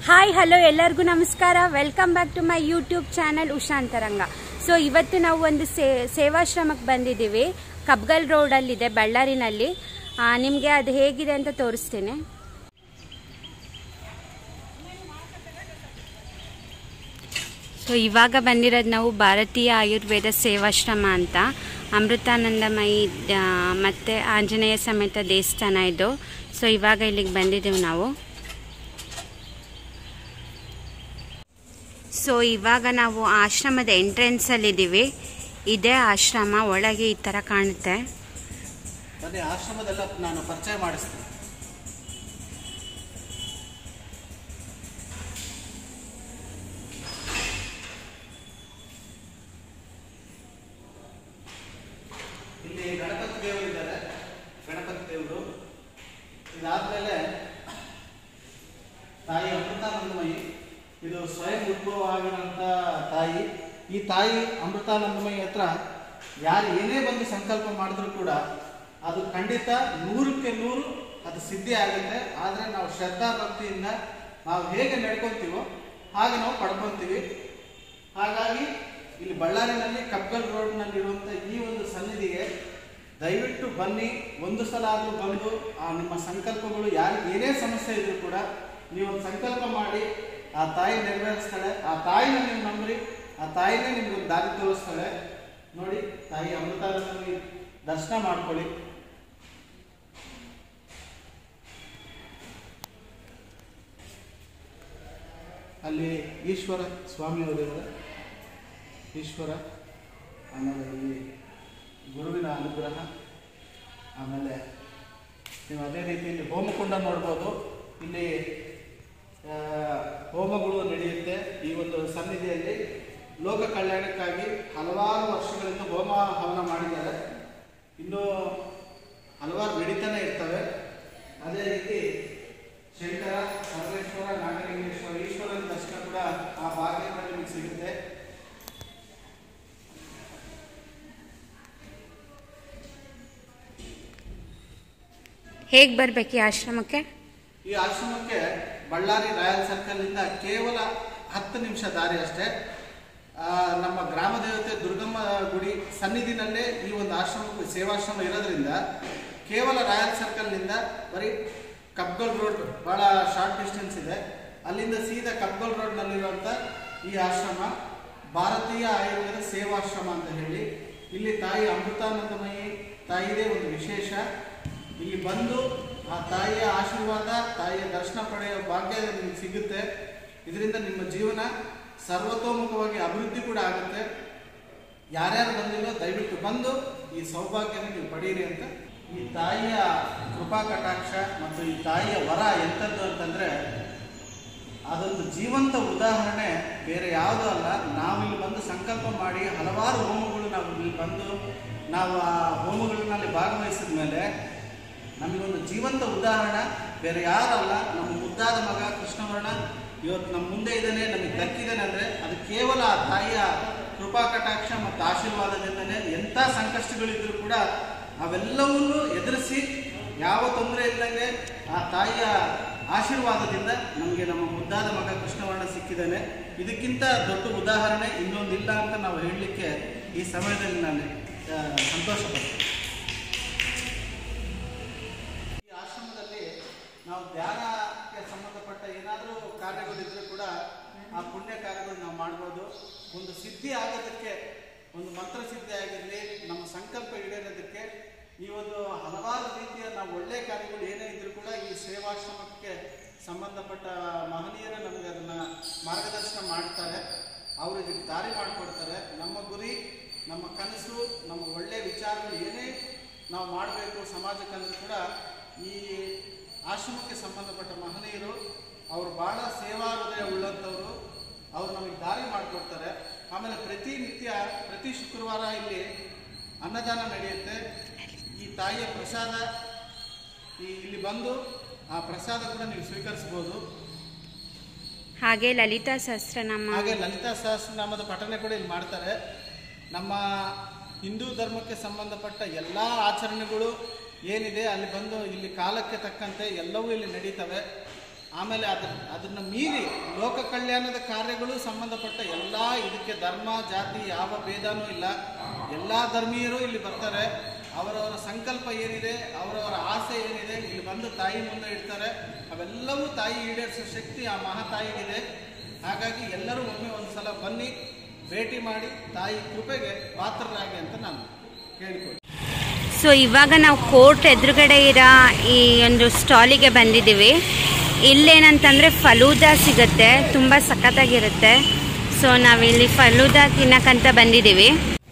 Hi hello ಎಲ್ಲರಿಗೂ ನಮಸ್ಕಾರ welcome back to my YouTube channel Ushantaranga so ಇವತ್ತು ನಾವು ಒಂದು ಸೇ ಸೇವಾಶ್ರಮಕ್ಕೆ ಬಂದಿದ್ದೀವಿ ಕಬ್ಗಲ್ ರೋಡಲ್ಲಿದೆ ಬಳ್ಳಾರಿನಲ್ಲಿ ನಿಮಗೆ ಅದು ಹೇಗಿದೆ ಅಂತ ತೋರಿಸ್ತೀನಿ ಸೊ ಇವಾಗ ಬಂದಿರೋದು ನಾವು ಭಾರತೀಯ ಆಯುರ್ವೇದ ಸೇವಾಶ್ರಮ ಅಂತ ಅಮೃತಾನಂದಮಯಿ ಆ, ಮತ್ತೆ ಆಂಜನೇಯ ಸಮೇತ ದೇವಸ್ಥಾನ ಇದು ಸೊ ಇವಾಗ ಇಲ್ಲಿಗೆ ಬಂದಿದ್ದೀವಿ ನಾವು ಸೊ ಇವಾಗ ನಾವು ಆಶ್ರಮದ ಎಂಟ್ರೆನ್ಸಲ್ಲಿದ್ದೀವಿ ಇದೇ ಆಶ್ರಮ ಒಳಗೆ ಈ ಥರ ಕಾಣುತ್ತೆ ಬನ್ನಿ ಆಶ್ರಮದೆಲ್ಲ ನಾನು ಪರಿಚಯ ಮಾಡಿಸ್ತೀನಿ ಇಲ್ಲಿ ಗಣಪತಿ ದೇವರು ಇದ್ದಾರೆ ಗಣಪತಿ ದೇವರು ಇದಾದ್ಮೇಲೆ ತಾಯಿ ಅಮೃತಾನಂದಮಯಿ ಇದು ಸ್ವಯಂ ಉದ್ಭವ ಆಗಿರೋಂಥ ತಾಯಿ ಈ ತಾಯಿ ಅಮೃತಾನಂದಮಯಿ ಹತ್ರ ಯಾರು ಏನೇ ಬಂದು ಸಂಕಲ್ಪ ಮಾಡಿದ್ರು ಕೂಡ ಅದು ಖಂಡಿತ ನೂರಕ್ಕೆ ನೂರು ಅದು ಸಿದ್ಧಿ ಆಗುತ್ತೆ ಆದರೆ ನಾವು ಶ್ರದ್ಧಾ ಭಕ್ತಿಯಿಂದ ನಾವು ಹೇಗೆ ನಡ್ಕೊತೀವೋ ಹಾಗೆ ನಾವು ಪಡ್ಕೊತೀವಿ ಹಾಗಾಗಿ ಇಲ್ಲಿ ಬಳ್ಳಾರಿನಲ್ಲಿ ಕಬ್ಬಲ್ ರೋಡ್ನಲ್ಲಿರುವಂಥ ಈ ಒಂದು ಸನ್ನಿಧಿಗೆ ದಯವಿಟ್ಟು ಬನ್ನಿ ಒಂದು ಸಲ ಆದರೂ ಬಂದು ಆ ನಿಮ್ಮ ಸಂಕಲ್ಪಗಳು ಯಾರಿಗೆ ಏನೇ ಸಮಸ್ಯೆ ಇದ್ರೂ ಕೂಡ ನೀವು ಒಂದು ಸಂಕಲ್ಪ ಮಾಡಿ ಆ ತಾಯಿ ನೆರವೇರಿಸ್ತಾಳೆ ಆ ತಾಯಿನ ನೀವು ನಂಬ್ರಿ ಆ ತಾಯಿನೇ ನಿಮ್ಗೆ ಒಂದು ದಾರಿ ತೋರಿಸ್ತಾಳೆ ನೋಡಿ ತಾಯಿ ಅಮೃತಾನಂದಮಿ ದರ್ಶನ ಮಾಡ್ಕೊಳ್ಳಿ ಅಲ್ಲಿ ಈಶ್ವರ ಸ್ವಾಮಿಯವರಿದ್ದಾರೆ ಈಶ್ವರ ಆಮೇಲೆ ಇಲ್ಲಿ ಗುರುವಿನ ಅನುಗ್ರಹ ಆಮೇಲೆ ನೀವು ಅದೇ ರೀತಿಯಲ್ಲಿ ಹೋಮಕುಂಡ ನೋಡ್ಬೋದು ಇಲ್ಲಿ ಆ, ಹೋಮಗಳು ನಡೆಯುತ್ತೆ ಈ ಒಂದು ಸನ್ನಿಧಿಯಲ್ಲಿ ಲೋಕ ಕಲ್ಯಾಣಕ್ಕಾಗಿ ಹಲವಾರು ವರ್ಷಗಳಿಂದ ಹೋಮ ಹವನ ಮಾಡಿದ್ದಾರೆ ಇನ್ನೂ ಹಲವಾರು ನಡೀತಾನೆ ಇರ್ತವೆ ಅದೇ ರೀತಿ ಶಂಕರ ಸರ್ವೇಶ್ವರ ನಾಗಲಿಂಗೇಶ್ವರ ಈಶ್ವರನ ದರ್ಶನ ಕೂಡ ಆ ಭಾಗ್ಯದಿಂದ ನಿಮಗೆ ಸಿಗುತ್ತೆ ಹೇಗೆ ಬರಬೇಕು ಈ ಆಶ್ರಮಕ್ಕೆ ಈ ಆಶ್ರಮಕ್ಕೆ ಬಳ್ಳಾರಿ ರಾಯಲ್ ಸರ್ಕಲ್ ಇಂದ ಕೇವಲ ಹತ್ತು ನಿಮಿಷ ದಾರಿ ಅಷ್ಟೇ ಆ, ನಮ್ಮ ಗ್ರಾಮ ದೇವತೆ ದುರ್ಗಮ್ಮ ಗುಡಿ ಸನ್ನಿಧಿನಲ್ಲೇ ಈ ಒಂದು ಆಶ್ರಮ ಸೇವಾಶ್ರಮ ಇರೋದ್ರಿಂದ ಕೇವಲ ರಾಯಲ್ ಸರ್ಕಲ್ನಿಂದ ಬರೀ ಕಬ್ಗಲ್ ರೋಡ್ ಬಹಳ ಶಾರ್ಟ್ ಡಿಸ್ಟೆನ್ಸ್ ಇದೆ ಅಲ್ಲಿಂದ ಸೀದಾ ಕಬ್ಗಲ್ ರೋಡ್ನಲ್ಲಿರುವಂಥ ಈ ಆಶ್ರಮ ಭಾರತೀಯ ಆಯುರ್ವೇದ ಸೇವಾಶ್ರಮ ಅಂತ ಹೇಳಿ ಇಲ್ಲಿ ತಾಯಿ ಅಮೃತಾನಂದಮಯಿ ತಾಯಿದೇ ಒಂದು ವಿಶೇಷ ಇಲ್ಲಿ ಬಂದು ಆ ತಾಯಿಯ ಆಶೀರ್ವಾದ ತಾಯಿಯ ದರ್ಶನ ಪಡೆಯುವ ಭಾಗ್ಯ ನಿಮ್ಗೆ ಸಿಗುತ್ತೆ ಇದರಿಂದ ನಿಮ್ಮ ಜೀವನ ಸರ್ವತೋಮುಖವಾಗಿ ಅಭಿವೃದ್ಧಿ ಕೂಡ ಆಗುತ್ತೆ ಯಾರ್ಯಾರು ಬಂದಿಲ್ಲೋ ದಯವಿಟ್ಟು ಬಂದು ಈ ಸೌಭಾಗ್ಯನ ನೀವು ಪಡೀರಿ ಅಂತ ಈ ತಾಯಿಯ ಕೃಪಾ ಕಟಾಕ್ಷ ಮತ್ತು ಈ ತಾಯಿಯ ವರ ಎಂಥದ್ದು ಅಂತಂದ್ರೆ ಅದೊಂದು ಜೀವಂತ ಉದಾಹರಣೆ ಬೇರೆ ಯಾವುದೂ ಅಲ್ಲ ನಾವು ಇಲ್ಲಿ ಬಂದು ಸಂಕಲ್ಪ ಮಾಡಿ ಹಲವಾರು ಹೋಮಗಳು ನಾವು ಇಲ್ಲಿ ಬಂದು ನಾವು ಆ ಹೋಮಗಳಲ್ಲಿ ಭಾಗವಹಿಸಿದ ಮೇಲೆ ನಮಗೊಂದು ಜೀವಂತ ಉದಾಹರಣೆ ಬೇರೆ ಯಾರಲ್ಲ ನಮ್ಮ ಮುದ್ದಾದ ಮಗ ಕೃಷ್ಣವರ್ಣ ಇವತ್ತು ನಮ್ಮ ಮುಂದೆ ಇದ್ದಾನೆ ನಮಗೆ ದಕ್ಕಿದ್ದಾನೆ ಅಂದರೆ ಅದು ಕೇವಲ ಆ ತಾಯಿಯ ಕೃಪಾ ಕಟಾಕ್ಷ ಮತ್ತು ಆಶೀರ್ವಾದದಿಂದನೇ ಎಂಥ ಸಂಕಷ್ಟಗಳಿದ್ರೂ ಕೂಡ ಅವೆಲ್ಲವನ್ನೂ ಎದುರಿಸಿ ಯಾವ ತೊಂದರೆ ಇಲ್ಲದಂಗೆ ಆ ತಾಯಿಯ ಆಶೀರ್ವಾದದಿಂದ ನಮಗೆ ನಮ್ಮ ಮುದ್ದಾದ ಮಗ ಕೃಷ್ಣವರ್ಣ ಸಿಕ್ಕಿದ್ದಾನೆ ಇದಕ್ಕಿಂತ ದೊಡ್ಡ ಉದಾಹರಣೆ ಇನ್ನೊಂದಿಲ್ಲ ಅಂತ ನಾವು ಹೇಳಲಿಕ್ಕೆ ಈ ಸಮಯದಲ್ಲಿ ನಾನು ಆ, ಸಂತೋಷ ಪಡ್ತೀನಿ ಈ ಆಶ್ರಮದಲ್ಲಿ ನಾವು ಧ್ಯಾನಕ್ಕೆ ಸಂಬಂಧಪಟ್ಟ ಏನಾದರೂ ಕಾರ್ಯಗಳಿದ್ರೂ ಕೂಡ ಆ ಪುಣ್ಯ ಕಾರ್ಯಗಳು ನಾವು ಮಾಡ್ಬೋದು ಒಂದು ಸಿದ್ಧಿ ಆಗೋದಕ್ಕೆ ಒಂದು ಮಂತ್ರ ಸಿದ್ಧಿ ಆಗಿರಲಿ ನಮ್ಮ ಸಂಕಲ್ಪ ಈಡೇರೋದಕ್ಕೆ ಈ ಒಂದು ಹಲವಾರು ರೀತಿಯ ನಾವು ಒಳ್ಳೆಯ ಕಾರ್ಯಗಳು ಏನೇ ಇದ್ರೂ ಕೂಡ ಈ ಸೇವಾಶ್ರಮಕ್ಕೆ ಸಂಬಂಧಪಟ್ಟ ಮಹನೀಯರು ನಮಗೆ ಅದನ್ನು ಮಾರ್ಗದರ್ಶನ ಮಾಡ್ತಾರೆ ಅವರು ಇದಕ್ಕೆ ದಾರಿ ಮಾಡಿಕೊಡ್ತಾರೆ ನಮ್ಮ ಗುರಿ ನಮ್ಮ ಕನಸು ನಮ್ಮ ಒಳ್ಳೆಯ ವಿಚಾರಗಳು ಏನೇ ನಾವು ಮಾಡಬೇಕು ಸಮಾಜಕ್ಕಂದ್ರೂ ಕೂಡ ಈ ಆಶ್ರಮಕ್ಕೆ ಸಂಬಂಧಪಟ್ಟ ಮಹನೀಯರು ಅವರು ಭಾಳ ಸೇವಾ ಹೃದಯ ಉಳ್ಳಂಥವ್ರು ಅವರು ನಮಗೆ ದಾರಿ ಮಾಡಿಕೊಡ್ತಾರೆ ಆಮೇಲೆ ಪ್ರತಿನಿತ್ಯ ಪ್ರತಿ ಶುಕ್ರವಾರ ಇಲ್ಲಿ ಅನ್ನದಾನ ನಡೆಯುತ್ತೆ ಈ ತಾಯಿಯ ಪ್ರಸಾದ ಈ ಇಲ್ಲಿ ಬಂದು ಆ ಪ್ರಸಾದ ಕೂಡ ನೀವು ಸ್ವೀಕರಿಸ್ಬೋದು ಹಾಗೆ ಲಲಿತಾ ಸಹಸ್ರನಾಮ ಹಾಗೆ ಲಲಿತಾ ಸಹಸ್ರನಾಮದ ಪಠನೆ ಕೂಡ ಇಲ್ಲಿ ಮಾಡ್ತಾರೆ ನಮ್ಮ ಹಿಂದೂ ಧರ್ಮಕ್ಕೆ ಸಂಬಂಧಪಟ್ಟ ಎಲ್ಲ ಆಚರಣೆಗಳು ಏನಿದೆ ಅಲ್ಲಿ ಬಂದು ಇಲ್ಲಿ ಕಾಲಕ್ಕೆ ತಕ್ಕಂತೆ ಎಲ್ಲವೂ ಇಲ್ಲಿ ನಡೀತವೆ ಆಮೇಲೆ ಅದ್ರ ಅದನ್ನು ಮೀರಿ ಲೋಕ ಕಲ್ಯಾಣದ ಕಾರ್ಯಗಳು ಸಂಬಂಧಪಟ್ಟ ಎಲ್ಲ ಇದಕ್ಕೆ ಧರ್ಮ ಜಾತಿ ಯಾವ ಭೇದನೂ ಇಲ್ಲ ಎಲ್ಲ ಧರ್ಮೀಯರು ಇಲ್ಲಿ ಬರ್ತಾರೆ ಅವರವರ ಸಂಕಲ್ಪ ಏನಿದೆ ಅವರವರ ಆಸೆ ಏನಿದೆ ಇಲ್ಲಿ ಬಂದು ತಾಯಿ ಮುಂದೆ ಇಡ್ತಾರೆ ಅವೆಲ್ಲವೂ ತಾಯಿ ಈಡೇರಿಸೋ ಶಕ್ತಿ ಆ ಮಹಾತಾಯಿಗಿದೆ ಹಾಗಾಗಿ ಎಲ್ಲರೂ ಒಮ್ಮೆ ಒಂದು ಸಲ ಬನ್ನಿ ಭೇಟಿ ಮಾಡಿ ತಾಯಿ ಕೃಪೆಗೆ ಪಾತ್ರರಾಗಿ ಅಂತ ನಾನು ಕೇಳಿಕೊಳ್ತೀನಿ ಸೊ ಇವಾಗ ನಾವು ಕೋರ್ಟ್ ಎದುರುಗಡೆ ಇರೋ ಈ ಒಂದು ಸ್ಟಾಲಿಗೆ ಬಂದಿದ್ದೀವಿ ಇಲ್ಲೇನಂತಂದರೆ ಫಲೂದಾ ಸಿಗುತ್ತೆ ತುಂಬ ಸಖತ್ತಾಗಿರುತ್ತೆ ಸೊ ನಾವಿಲ್ಲಿ ಫಲೂದಾ ತಿನ್ನಕ್ಕಂತ ಬಂದಿದ್ದೀವಿ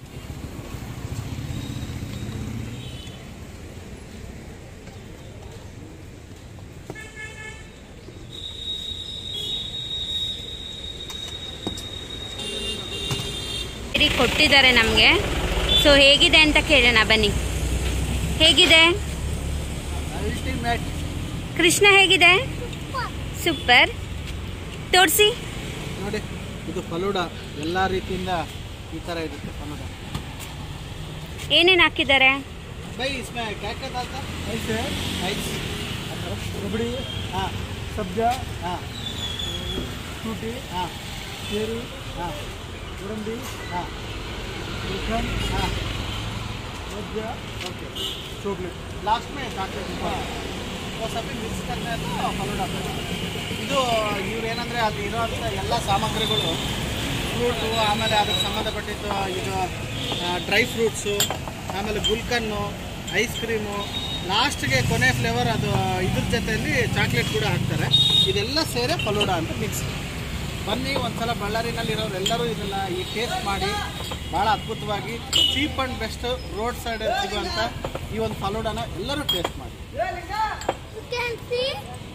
ಸರಿ, ಕೊಟ್ಟಿದ್ದಾರೆ ನಮಗೆ ಸೊ ಹೇಗಿದೆ ಅಂತ ಕೇಳೋಣ ಬನ್ನಿ ಹೇಗಿದೆ ಅಲ್ಟಿಮೇಟ್ ಕೃಷ್ಣ ಹೇಗಿದೆ ಸೂಪರ್ ತೋರಿಸಿ ನೋಡಿ ಇದು ಫಲೂಡ ಎಲ್ಲ ರೀತಿಯಿಂದ ಈ ಥರ ಇರುತ್ತೆ ಫಲೂಡ ಏನೇನು ಹಾಕಿದ್ದಾರೆ ಬೈ ಇಸ್ಮೆ ಕ್ಯಾ ಕ್ಯಾ डालता ऐसे ऐस रबड़ी हाँ सब्जा हाँ टूटी हाँ चेरी हाँ गुरंडी हाँ गुलकंद हाँ सब्जा ओके चॉकलेट लास्ट में चॉकलेट हाँ वो सभी ಮಿಕ್ಸ್ करना है तो ಫಲೂಡಾ ಇದು ಇವ್ರೇನಂದರೆ ಅದು ಇರೋಂಥ ಎಲ್ಲ ಸಾಮಗ್ರಿಗಳು ಫ್ರೂಟು ಆಮೇಲೆ ಅದಕ್ಕೆ ಸಂಬಂಧಪಟ್ಟಿದ್ದು ಇದು ಡ್ರೈ ಫ್ರೂಟ್ಸು ಆಮೇಲೆ ಗುಲ್ಕನ್ನು ಐಸ್ ಕ್ರೀಮು ಲಾಸ್ಟ್ಗೆ ಕೊನೆ ಫ್ಲೇವರ್ ಅದು ಇದ್ರ ಜೊತೆಯಲ್ಲಿ ಚಾಕ್ಲೇಟ್ ಕೂಡ ಹಾಕ್ತಾರೆ ಇದೆಲ್ಲ ಸೇರೆ ಫಲೂಡಾ ಅಂತ ಮಿಕ್ಸ್ ಬನ್ನಿ ಒಂದ್ಸಲ ಬಳ್ಳಾರಿನಲ್ಲಿರೋರು ಎಲ್ಲರೂ ಇದನ್ನು ಈ ಟೇಸ್ಟ್ ಮಾಡಿ ಭಾಳ ಅದ್ಭುತವಾಗಿ ಚೀಪ್ ಆ್ಯಂಡ್ ಬೆಸ್ಟ್ ರೋಡ್ ಸೈಡಲ್ಲಿ ಸಿಗುವಂಥ ಈ ಒಂದು ಫಲೂಡಾನ ಎಲ್ಲರೂ ಟೇಸ್ಟ್ ಮಾಡಿ You can see?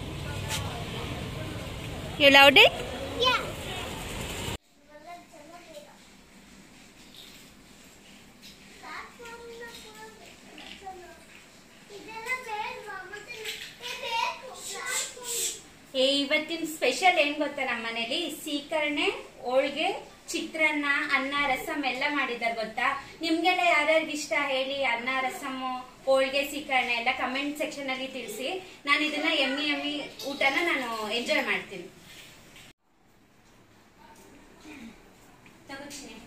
You loved it Yeah. ಇದೆಲ್ಲ ಬೇಡ್ವಾ? ಮತ್ತೆ ಏ ಬೇಕು. ಏ ಇವತ್ತಿನ ಸ್ಪೆಷಲ್ ಏನ್ ಗೊತ್ತಾ ನಮ್ಮ ಮನೇಲಿ ಸೀಕರಣೆ ಹೋಳ್ಗೆ ಚಿತ್ರಾನ್ನ ಅನ್ನ ರಸಮ್ ಎಲ್ಲ ಮಾಡಿದಾರೆ ಗೊತ್ತಾ ನಿಮ್ಗೆಲ್ಲ ಯಾರ್ಯಾರಿಗೆ ಇಷ್ಟ ಹೇಳಿ ಅನ್ನ ರಸಮ್ಮು ಹೋಳ್ಗೆ ಸೀಕರಣೆ ಎಲ್ಲ ಕಮೆಂಟ್ ಸೆಕ್ಷನ್ ಅಲ್ಲಿ ತಿಳಿಸಿ ನಾನು ಇದನ್ನ ಎಮ್ಮಿ ಎಮ್ಮಿ ಊಟನ ನಾನು ಎಂಜಾಯ್ ಮಾಡ್ತೀನಿ ತಗೋ ಚಿನ್ನಿ.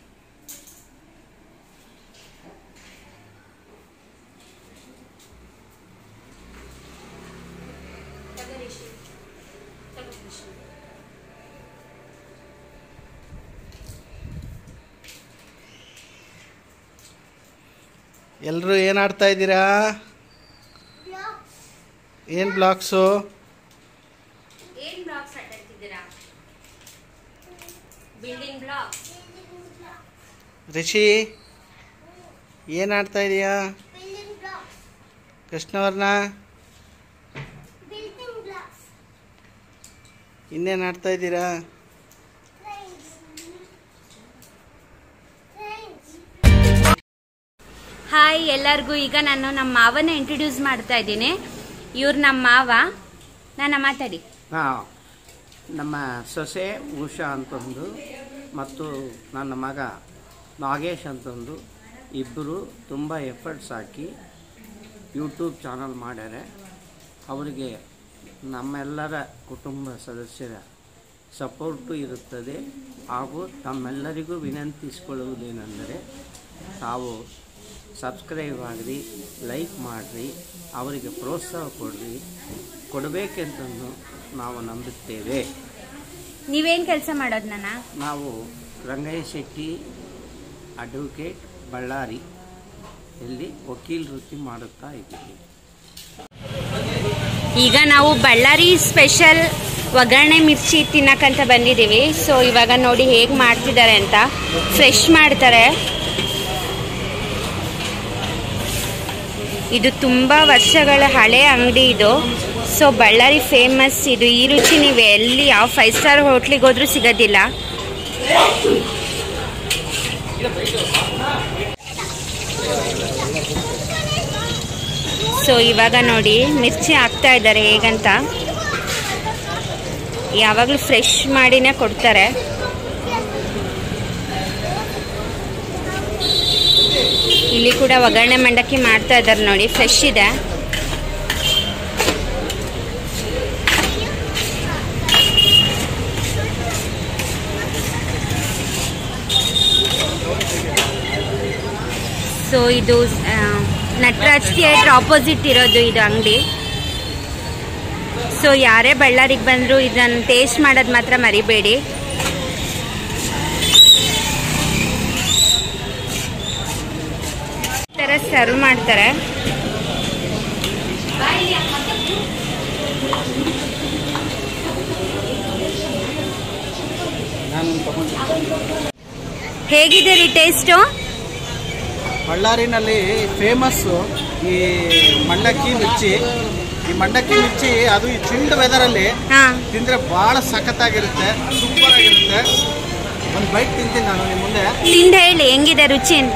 ತಗೋ ರಿಷಿ. ತಗೋ ರಿಷಿ. ಎಲ್ಲರೂ ಏನು ಆಡ್ತಾ ಇದ್ದೀರಾ Blocks. ಏನು ಬ್ಲಾಕ್ಸು ಏನ್ ಬ್ಲಾಕ್ಸ್ ಆಟಾಡ್ತಿದ್ದೀರಾ building block Building blocks. Rishi ಏನು ಆಡ್ತಾ ಇದೀಯಾ Building blocks. ಕೃಷ್ಣವರ್ಣ Building blocks. ಇನ್ನೇನು ಆಡ್ತಾ ಇದ್ದೀರಾ Trains. Trains. ಹಾಯ್ ಎಲ್ಲರಿಗೂ ಈಗ ನಾನು ನಮ್ಮ ಮಾವನ ಇಂಟ್ರೊಡ್ಯೂಸ್ ಮಾಡ್ತಾ ಇದ್ದೀನಿ ಇವ್ರು ನಮ್ಮ ಮಾವ ನಾನು ಮಾತಾಡಿ ಹಾಂ ನಮ್ಮ ಸೊಸೆ ಉಷಾ ಅಂತಂದು ಮತ್ತು ನನ್ನ ಮಗ ನಾಗೇಶ್ ಅಂತಂದು ಇಬ್ಬರು ತುಂಬ ಎಫರ್ಟ್ಸ್ ಹಾಕಿ ಯೂಟ್ಯೂಬ್ ಚಾನಲ್ ಮಾಡ್ಯಾರೆ ಅವರಿಗೆ ನಮ್ಮೆಲ್ಲರ ಕುಟುಂಬ ಸದಸ್ಯರ ಸಪೋರ್ಟು ಇರುತ್ತದೆ ಹಾಗೂ ತಮ್ಮೆಲ್ಲರಿಗೂ ವಿನಂತಿಸಿಕೊಳ್ಳುವುದೇನೆಂದರೆ ತಾವು ಸಬ್ಸ್ಕ್ರೈಬ್ ಆಗಿರಿ ಲೈಕ್ ಮಾಡಿರಿ ಅವರಿಗೆ ಪ್ರೋತ್ಸಾಹ ಕೊಡ್ರಿ ಕೊಡಬೇಕೆಂತಂದು ನಾವು ನಂಬುತ್ತೇವೆ ನೀವೇನ್ ಕೆಲಸ ಮಾಡೋದು ನನ್ನ ನಾವು ರಂಗಯ್ಯ ಶೆಟ್ಟಿ ಅಡ್ವೊಕೇಟ್ ಬಳ್ಳಾರಿ ಇಲ್ಲಿ ವಕೀಲ್ ವೃತ್ತಿ ಮಾಡುತ್ತಾ ಇದ್ದೀವಿ ಈಗ ನಾವು ಬಳ್ಳಾರಿ ಸ್ಪೆಷಲ್ ಒಗ್ಗರಣೆ ಮಿರ್ಚಿ ತಿನ್ನಕ್ಕಂತ ಬಂದಿದ್ದೀವಿ ಸೊ ಇವಾಗ ನೋಡಿ ಹೇಗೆ ಮಾಡ್ತಿದ್ದಾರೆ ಅಂತ ಫ್ರೆಶ್ ಮಾಡ್ತಾರೆ ಇದು ತುಂಬ ವರ್ಷಗಳ ಹಳೆ ಅಂಗಡಿ ಇದು ಸೊ ಬಳ್ಳಾರಿ ಫೇಮಸ್ ಇದು ಈ ರುಚಿ ನೀವು ಎಲ್ಲಿ ಯಾವ ಫೈವ್ ಸ್ಟಾರ್ ಹೋಟ್ಲಿಗೆ ಹೋದ್ರೂ ಸಿಗೋದಿಲ್ಲ ಸೊ ಇವಾಗ ನೋಡಿ ಮಿರ್ಚಿ ಹಾಕ್ತಾ ಇದ್ದಾರೆ ಹೇಗಂತ ಯಾವಾಗಲೂ ಫ್ರೆಶ್ ಮಾಡಿನೇ ಕೊಡ್ತಾರೆ ಇಲ್ಲಿ ಕೂಡ ಒಗ್ಗರಣೆ ಮಂಡಕ್ಕಿ ಮಾಡ್ತಾ ಇದ್ದಾರೆ ನೋಡಿ ಫ್ರೆಶ್ ಇದೆ ಸೊ ಇದು ಆ, ನಟರಾಜ್ ಥಿಯೇಟ್ರ್ ಆಪೋಸಿಟ್ ಇರೋದು ಇದು ಅಂಗಡಿ ಸೊ ಯಾರೇ ಬಳ್ಳಾರಿಗೆ ಬಂದರೂ ಇದನ್ನು ಟೇಸ್ಟ್ ಮಾಡೋದು ಮಾತ್ರ ಮರಿಬೇಡಿ ಈ ಥರ ಸರ್ವ್ ಮಾಡ್ತಾರೆ ನಾನು ತಗೊಂಡು ಹೇಗಿದೆ ರೀ ಟೇಸ್ಟು ಬಳ್ಳಾರಿನಲ್ಲಿ ಫೇಮಸ್ಸು ಈ ಮಂಡಕ್ಕಿ ಮಿರ್ಚಿ ಈ ಮಂಡಕ್ಕಿ ಮಿರ್ಚಿ ಅದು ಈ ಚಿಲ್ಡ್ ವೆದರಲ್ಲಿ ಹಾಂ ತಿಂದರೆ ಭಾಳ ಸಖತ್ತಾಗಿರುತ್ತೆ ಸೂಪರ್ ಆಗಿರುತ್ತೆ ಒಂದು ಬೈಟ್ ತಿಂತೀನಿ ನಾನು ನಿಮ್ಮ ಮುಂದೆ ತಿಂದು ಹೇಳಿ ಹೆಂಗಿದೆ ರುಚಿ ಅಂತ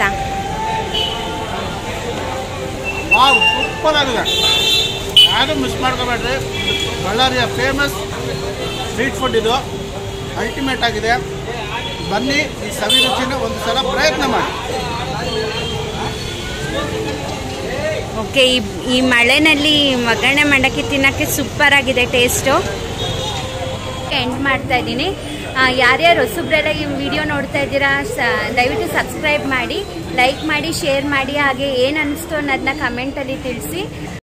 ವಾವ್ ಸೂಪರ್ ಆಗಿದೆ ಯಾರು ಮಿಸ್ ಮಾಡ್ಕೋಬೇಡ್ರಿ ಬಳ್ಳಾರಿಯ ಫೇಮಸ್ ಸ್ಟ್ರೀಟ್ ಫುಡ್ ಇದು ಅಲ್ಟಿಮೇಟ್ ಆಗಿದೆ ಬನ್ನಿ ಈ ಸವಿ ರುಚಿನ ಒಂದು ಸಲ ಪ್ರಯತ್ನ ಮಾಡಿ ಓಕೆ ಈ ಈ ಮಳೆನಲ್ಲಿ ಒಗ್ಗರಣೆ ಮಂಡಕ್ಕಿ ತಿನ್ನೋಕ್ಕೆ ಸೂಪರ್ ಆಗಿದೆ ಟೇಸ್ಟು ಎಂಡ್ ಮಾಡ್ತಾ ಇದ್ದೀನಿ ಯಾರ್ಯಾರು ಹೊಸಬ್ರೆಲ್ಲ ಈ ವಿಡಿಯೋ ನೋಡ್ತಾ ಇದ್ದೀರಾ ಸ ದಯವಿಟ್ಟು ಸಬ್ಸ್ಕ್ರೈಬ್ ಮಾಡಿ ಲೈಕ್ ಮಾಡಿ ಶೇರ್ ಮಾಡಿ ಹಾಗೆ ಏನು ಅನ್ನಿಸ್ತು ಅನ್ನೋದನ್ನ ಕಮೆಂಟಲ್ಲಿ ತಿಳಿಸಿ